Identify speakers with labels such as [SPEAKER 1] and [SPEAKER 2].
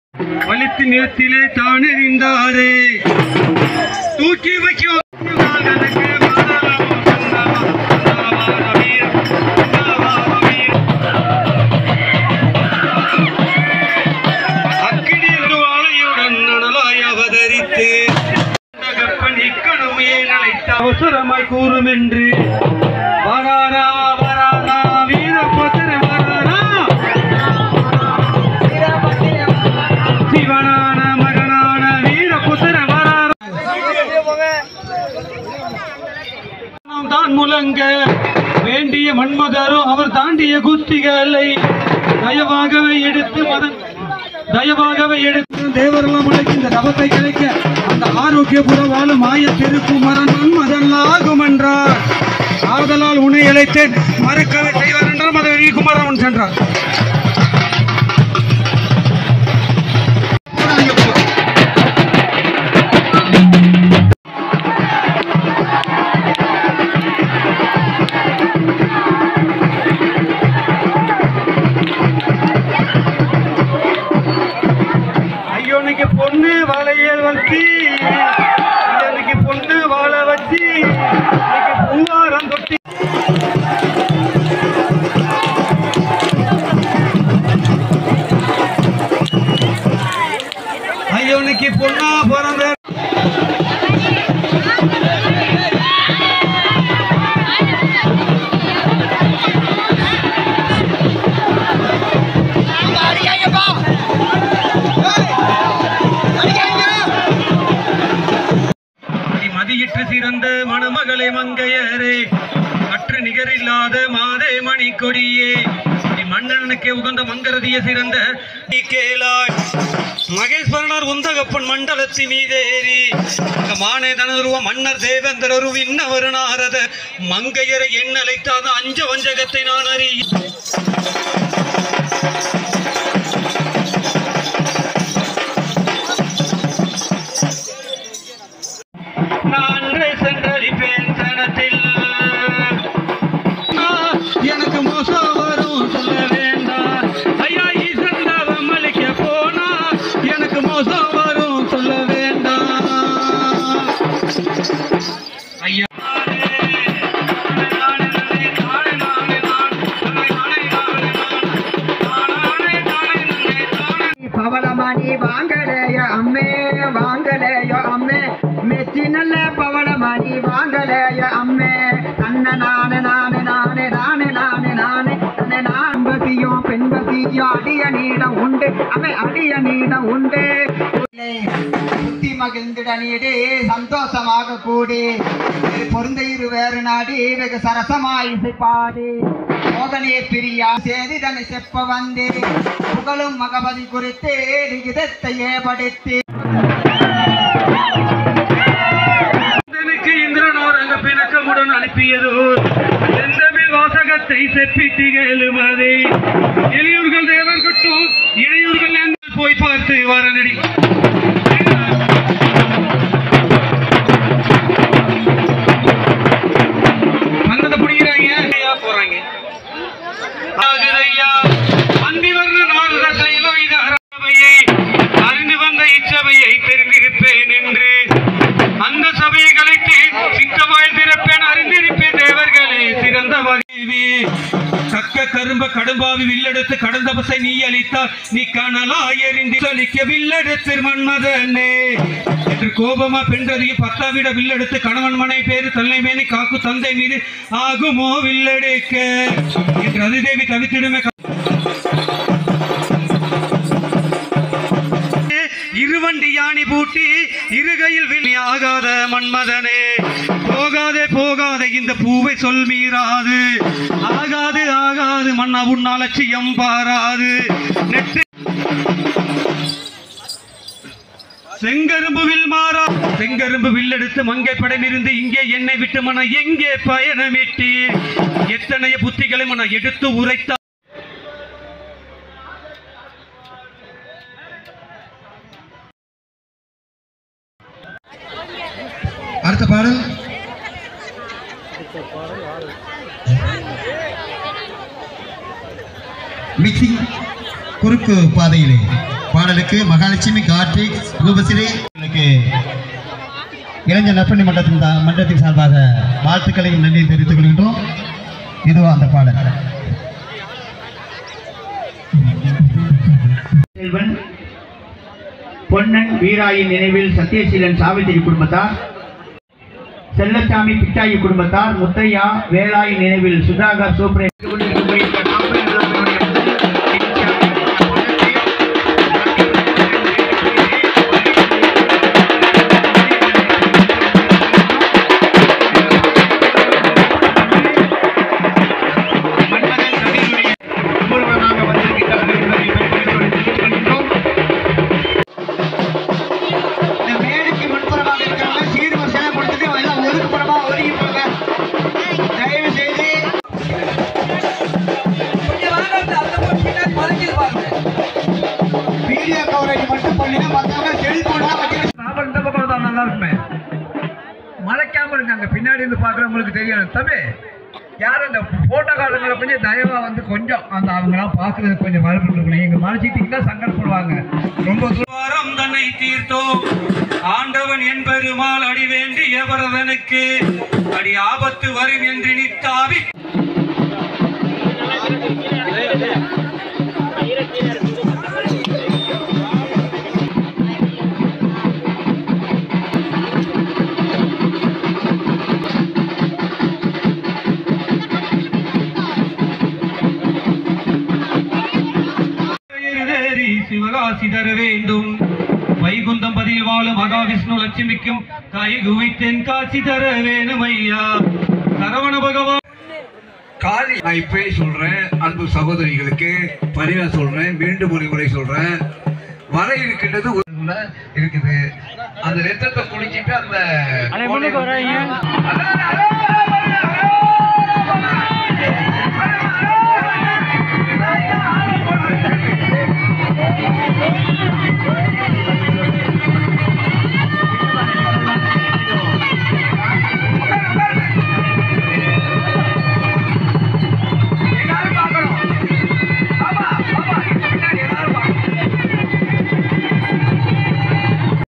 [SPEAKER 1] வலித்து நிலத்திலே தான் எறிந்தாரே தூக்கி வைக்கும் கால்களுக்கு மாதளம் கண்ணவா, கண்ணவா வீர, கண்ணவா வீர. அக்கினியில் வாழையுடன் நனலாய் அவதரித்து கற்பன் இக்கணுமே நினைத்த அவசரமாய் கூறும் என்று வராரா வராரா வீரபத்திர வராரா சிவனான மகனான வீரபுத்திர வராரா நாம் தான் முழங்க வேண்டிய மன்மதரும் அவர் தாண்டிய குஸ்திகளை தயவாகவே எடுத்து மதன் தயவாகவே எடுத்து தேவரெல்லாம் உழைக்க இந்த தவத்தை கிடைக்க அந்த ஆரோக்கியபுர வாழும் மாய திருக்குமரன் மதல்லாகும் என்றார் ஆதலால் உன்னை இழைத்தேன் மறக்கவே செய்வார் என்றார் மத குமரன் சென்றார் ஐயோனுக்கு பொண்ணு வளையல் வச்சு ஐயனுக்கு பொண்ணு வாழ வச்சு இன்னைக்கு பூவாரம் தொட்டி ஐயோனுக்கு பொண்ணா பிறந்த மதியிற்று சிறந்த மணமகளே மங்கையரே மற்ற நிகரில்லாத மாதே மணி கொடியே மன்னனுக்கே உகந்த மங்கரதிய சிறந்த நீ கேளாய் மகேஸ்வரனார் உந்தகப்பன் மண்டலத்தி மீதேறி அங்க மானே தனதுருவ மன்னர் தேவேந்திரரு விண்ணவர் நாரத மங்கையரை எண்ணழைத்தாத அஞ்ச வஞ்சகத்தை நான் அறிய நான் சென்றடிப்பேன் சனத்தில் எனக்கு மோசம் வரும் சொல்ல வேண்டாம் ஐயா ஈசந்தாவம் அளிக்க போனா எனக்கு மோசம் வரும் சொல்ல வேண்டாம் ஐயா
[SPEAKER 2] பவளமணி வாங்கலையோ அம்மே வாங்கலையோ அம்மே மெச்சி நல்ல பவளமணி வாங்கலையோ அம்மே அண்ண நானே நானே நானே நானே நானே நானே அண்ணே நான் பசியும் பெண் பசியும் அடிய நீடம் உண்டு அவை அடிய நீடம் உண்டு புத்தி மகிழ்ந்திட நீடி சந்தோஷமாக கூடி பொருந்த இரு வேறு நாடி வெகு சரசமாய் இசை பாடி மோகனே பிரியா சேதிதனை செப்ப வந்தே புகழும் மகபதி குறித்து லிகிதத்தையே படித்து
[SPEAKER 1] எனக்கு இந்திரனோர் அங்க பிணக்கமுடன் அனுப்பியதோ செந்தமிழ் வாசகத்தை செப்பிட்டு கேளுமதே எளியூர்கள் தேவர் கட்டும் இளையூர்கள் என்று போய் பார்த்து வரநடி வந்ததை பிடிக்கிறாங்க ஐயா போறாங்க ஆகுதையா அந்திவர்ண நாரத சைலம் இது அரசபையை அறிந்து வந்த இச்சபையை தெரிந்திருப்பேன் என்று அந்த சபையை கலைத்து சித்தமாய் திறப்பேன் அறிந்திருப்பேன் தேவர்களே சிறந்த மகிழ்வி கக்க கரும்ப கடும்பாவி வில்லெடுத்து கடந்த பசை நீ அளித்தால் நீ கனலா எறிந்து அளிக்க வில்லெடுத்து மன்மதனே என்று கோபமா பெண்டறிய பத்தாவிட வில்லெடுத்து கணவன் மனை பேரு தன்னை மேனி காக்கு தந்தை மீது ஆகுமோ வில்லெடுக்க என்று அதிதேவி தவித்திடுமே இருவண்டி யானி பூட்டி இருகையில் விழி ஆகாத மன்மதனே போகாதே போகாதே இந்த பூவை சொல் மீறாது ஆகாது ஆகாது மன்னா உன்னால் லட்சியம் பாராது நெற்றி செங்கரும்பு வில் மாறா செங்கரும்பு வில்லெடுத்து மங்கை படமிருந்து இங்கே என்னை விட்டு மன எங்கே பயணமிட்டு எத்தனைய புத்திகளை மன எடுத்து உரைத்த
[SPEAKER 3] அடுத்த பாடல் மிக்சிங் குறுக்கு பாதையிலே பாடலுக்கு மகாலட்சுமி கார்த்திக் ரூபஸ்ரீ உங்களுக்கு இளைஞர் நற்பணி மன்றத்தின் தா- மன்றத்தின் சார்பாக வாழ்த்துக்களையும் நன்றியும் தெரிவித்துக் கொள்கின்றோம் இதுவா அந்த பாடல்
[SPEAKER 4] செல்வன் பொன்னன் வீராயின் நினைவில் சத்யசீலன் சாவித்திரி குடும்பத்தார் செல்லச்சாமி பிச்சாயி குடும்பத்தார் முத்தையா வேலாயின் நினைவில் சுதாகர் சூப்பரே ஊர்வலமாக வந்திருக்கிறார்கள் என்பதை பெருமையோடு தெரிவித்துக் கொள்கின்றோம்.
[SPEAKER 2] இந்த மேடைக்கு முன்புறமாக இருக்கிறவங்க சீர்வரிசையெல்லாம் கொடுத்துட்டு எல்லாம் ஒதுக்குப்புறமா ஒதுங்கி போங்க தயவு செய்து வீடியோ கவரேஜ் மட்டும் பண்ணுங்க மற்றவங்க செல்போன்லாம் வச்சு
[SPEAKER 5] நாம இந்த பக்கம் தான் நல்லா இருக்குமே மறைக்காம இருங்க அங்க பின்னாடி இருந்து பாக்குறவங்களுக்கு தெரியும் தம்பி யாரும் இந்த போட்டோக்காரங்களை கொஞ்சம் தயவா வந்து கொஞ்சம் அந்த அவங்களாம் பாக்குறது கொஞ்சம் வரப்பு இருக்கணும் எங்க மறைச்சிட்டீங்கன்னா சங்கடப்படுவாங்க ரொம்ப தூரம்
[SPEAKER 1] வாரம் தன்னை தீர்த்தோம் ஆண்டவன் என் பெருமாள் அடி வேண்டிய வரதனுக்கு அடி ஆபத்து வரும் என்று நித்தாவி ஏறி சிவகாசி தர வேண்டும் வைகுந்தம் பதில் வாழும் மகாவிஷ்ணு லட்சுமிக்கும் கை குவித்தேன் காட்சி தர வேணும் ஐயா சரவண பகவான்
[SPEAKER 6] காளி நான் இப்பவே சொல்றேன் அன்பு சகோதரிகளுக்கு பணிவா சொல்றேன் மீண்டும் ஒரு முறை சொல்றேன் வர இருக்கின்றது ஒரு உள்ள இருக்குது அந்த ரத்தத்தை குடிச்சிட்டு அந்த அதான், அதான்,